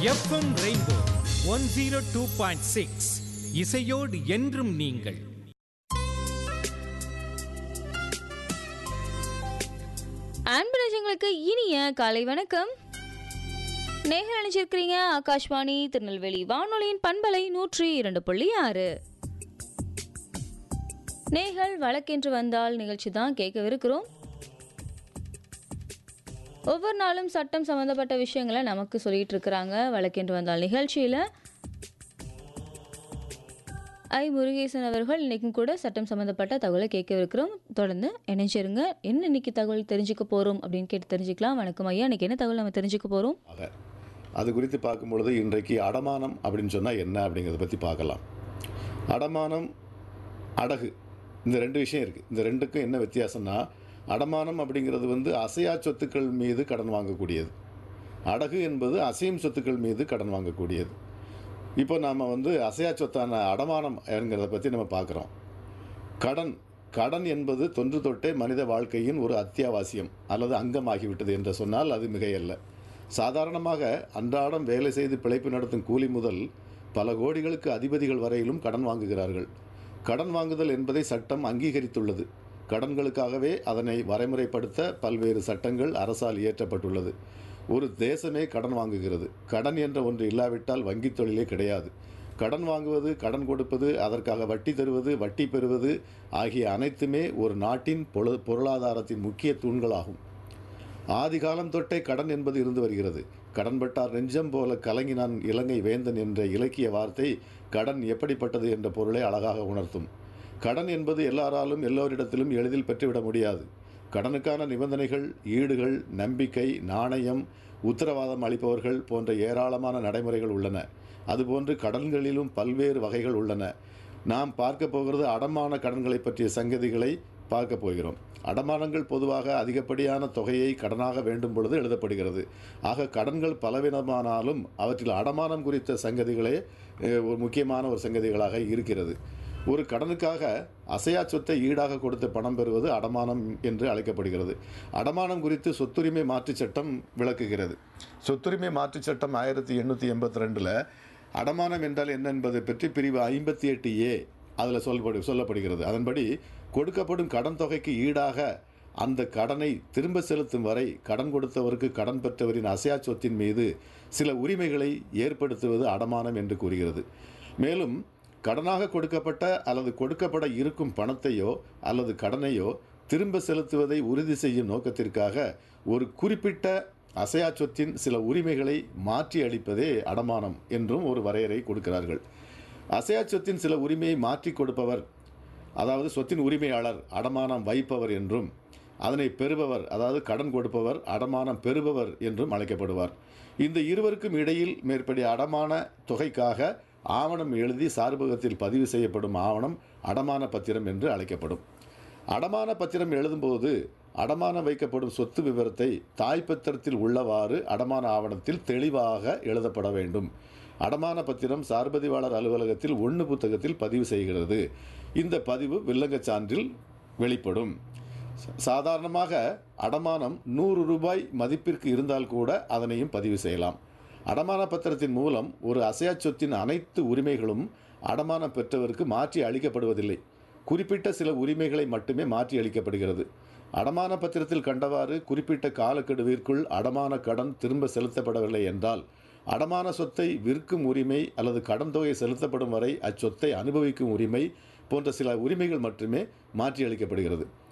FM rainbow one zero two point six இசையோடு என்றும் நீங்கள் அன்பு நிஜங்களுக்கு இனிய காலை வணக்கம் நேர்கள் நினைச்சிருக்கிறீங்க ஆகாஷ்வாணி திருநெல்வேலி வானொலியின் பண்பலை நூற்றி இரண்டு புள்ளி ஆறு நேர்கள் வழக்கென்று வந்தால் நிகழ்ச்சி தான் கேட்கவிருக்கிறோம் ஒவ்வொரு நாளும் சட்டம் சம்மந்தப்பட்ட விஷயங்களை நமக்கு சொல்லிட்டு இருக்கிறாங்க வழக்கென்று வந்தால் நிகழ்ச்சியில் ஐ முருகேசன் அவர்கள் இன்னைக்கும் கூட சட்டம் சம்மந்தப்பட்ட தகவலை கேட்கவிருக்கிறோம் தொடர்ந்து இணைஞ்சிருங்க என்ன இன்னைக்கு தகவல் தெரிஞ்சுக்க போகிறோம் அப்படின்னு கேட்டு தெரிஞ்சுக்கலாம் வணக்கம் ஐயா இன்னைக்கு என்ன தகவல் நம்ம தெரிஞ்சுக்க போகிறோம் ஆக அது குறித்து பார்க்கும் பொழுது இன்றைக்கு அடமானம் அப்படின்னு சொன்னால் என்ன அப்படிங்கிறத பற்றி பார்க்கலாம் அடமானம் அடகு இந்த ரெண்டு விஷயம் இருக்குது இந்த ரெண்டுக்கும் என்ன வித்தியாசம்னா அடமானம் அப்படிங்கிறது வந்து அசையா சொத்துக்கள் மீது கடன் வாங்கக்கூடியது அடகு என்பது அசையும் சொத்துக்கள் மீது கடன் வாங்கக்கூடியது இப்போ நாம் வந்து அசையா சொத்தான அடமானம் என்கிறத பற்றி நம்ம பார்க்குறோம் கடன் கடன் என்பது தொன்று தொட்டே மனித வாழ்க்கையின் ஒரு அத்தியாவசியம் அல்லது அங்கமாகிவிட்டது என்று சொன்னால் அது மிகையல்ல சாதாரணமாக அன்றாடம் வேலை செய்து பிழைப்பு நடத்தும் கூலி முதல் பல கோடிகளுக்கு அதிபதிகள் வரையிலும் கடன் வாங்குகிறார்கள் கடன் வாங்குதல் என்பதை சட்டம் அங்கீகரித்துள்ளது கடன்களுக்காகவே அதனை வரைமுறைப்படுத்த பல்வேறு சட்டங்கள் அரசால் இயற்றப்பட்டுள்ளது ஒரு தேசமே கடன் வாங்குகிறது கடன் என்ற ஒன்று இல்லாவிட்டால் வங்கித் தொழிலே கிடையாது கடன் வாங்குவது கடன் கொடுப்பது அதற்காக வட்டி தருவது வட்டி பெறுவது ஆகிய அனைத்துமே ஒரு நாட்டின் பொரு பொருளாதாரத்தின் முக்கிய தூண்களாகும் ஆதிகாலம் தொட்டே கடன் என்பது இருந்து வருகிறது கடன்பட்டார் நெஞ்சம் போல கலங்கினான் இலங்கை வேந்தன் என்ற இலக்கிய வார்த்தை கடன் எப்படிப்பட்டது என்ற பொருளை அழகாக உணர்த்தும் கடன் என்பது எல்லாராலும் எல்லோரிடத்திலும் எளிதில் பெற்றுவிட முடியாது கடனுக்கான நிபந்தனைகள் ஈடுகள் நம்பிக்கை நாணயம் உத்தரவாதம் அளிப்பவர்கள் போன்ற ஏராளமான நடைமுறைகள் உள்ளன அதுபோன்று கடன்களிலும் பல்வேறு வகைகள் உள்ளன நாம் பார்க்க போகிறது அடமான கடன்களை பற்றிய சங்கதிகளை பார்க்க போகிறோம் அடமானங்கள் பொதுவாக அதிகப்படியான தொகையை கடனாக வேண்டும் பொழுது எழுதப்படுகிறது ஆக கடன்கள் பலவிதமானாலும் அவற்றில் அடமானம் குறித்த சங்கதிகளே அஹ், ஒரு முக்கியமான ஒரு சங்கதிகளாக இருக்கிறது ஒரு கடனுக்காக அசையா சொத்தை ஈடாக கொடுத்து பணம் பெறுவது அடமானம் என்று அழைக்கப்படுகிறது அடமானம் குறித்து சொத்துரிமை மாற்றுச் சட்டம் விளக்குகிறது சொத்துரிமை மாற்றுச் சட்டம் ஆயிரத்தி எண்ணூற்றி எண்பத்தி ரெண்டில் அடமானம் என்றால் என்ன என்பதை பற்றி பிரிவு ஐம்பத்தி எட்டு ஏ அதில் சொல்லப்படு சொல்லப்படுகிறது அதன்படி கொடுக்கப்படும் கடன் தொகைக்கு ஈடாக அந்த கடனை திரும்ப செலுத்தும் வரை கடன் கொடுத்தவருக்கு கடன் பெற்றவரின் அசையா சொத்தின் மீது சில உரிமைகளை ஏற்படுத்துவது அடமானம் என்று கூறுகிறது மேலும் கடனாக கொடுக்கப்பட்ட அல்லது கொடுக்கப்பட இருக்கும் பணத்தையோ அல்லது கடனையோ திரும்ப செலுத்துவதை உறுதி செய்யும் நோக்கத்திற்காக ஒரு குறிப்பிட்ட அசையா சொத்தின் சில உரிமைகளை மாற்றி அளிப்பதே அடமானம் என்றும் ஒரு வரையறை கொடுக்கிறார்கள் அசையா சொத்தின் சில உரிமையை மாற்றி கொடுப்பவர் அதாவது சொத்தின் உரிமையாளர் அடமானம் வைப்பவர் என்றும் அதனை பெறுபவர் அதாவது கடன் கொடுப்பவர் அடமானம் பெறுபவர் என்றும் அழைக்கப்படுவார் இந்த இருவருக்கும் இடையில் மேற்படி அடமான தொகைக்காக ஆவணம் எழுதி சார்பகத்தில் பதிவு செய்யப்படும் ஆவணம் அடமான பத்திரம் என்று அழைக்கப்படும் அடமான பத்திரம் எழுதும்போது அடமானம் வைக்கப்படும் சொத்து விவரத்தை தாய்ப்பத்திரத்தில் உள்ளவாறு அடமான ஆவணத்தில் தெளிவாக எழுதப்பட வேண்டும் அடமான பத்திரம் சார்பதிவாளர் அலுவலகத்தில் ஒன்று புத்தகத்தில் பதிவு செய்கிறது இந்த பதிவு வில்லங்கச் சான்றில் வெளிப்படும் ச- சாதாரணமாக அடமானம் நூறு ரூபாய் மதிப்பிற்கு இருந்தால் கூட அதனையும் பதிவு செய்யலாம் அடமான பத்திரத்தின் மூலம் ஒரு அசையா சொத்தின் அனைத்து உரிமைகளும் அடமானம் பெற்றவருக்கு மாற்றி அளிக்கப்படுவதில்லை குறிப்பிட்ட சில உரிமைகளை மட்டுமே மாற்றி அளிக்கப்படுகிறது அடமான பத்திரத்தில் கண்டவாறு குறிப்பிட்ட காலக்கெடுவிற்குள் அடமான கடன் திரும்ப செலுத்தப்படவில்லை என்றால் அடமான சொத்தை விற்கும் உரிமை அல்லது கடன் தொகை செலுத்தப்படும் வரை அச்சொத்தை அனுபவிக்கும் உரிமை போன்ற சில உரிமைகள் மட்டுமே மாற்றி அளிக்கப்படுகிறது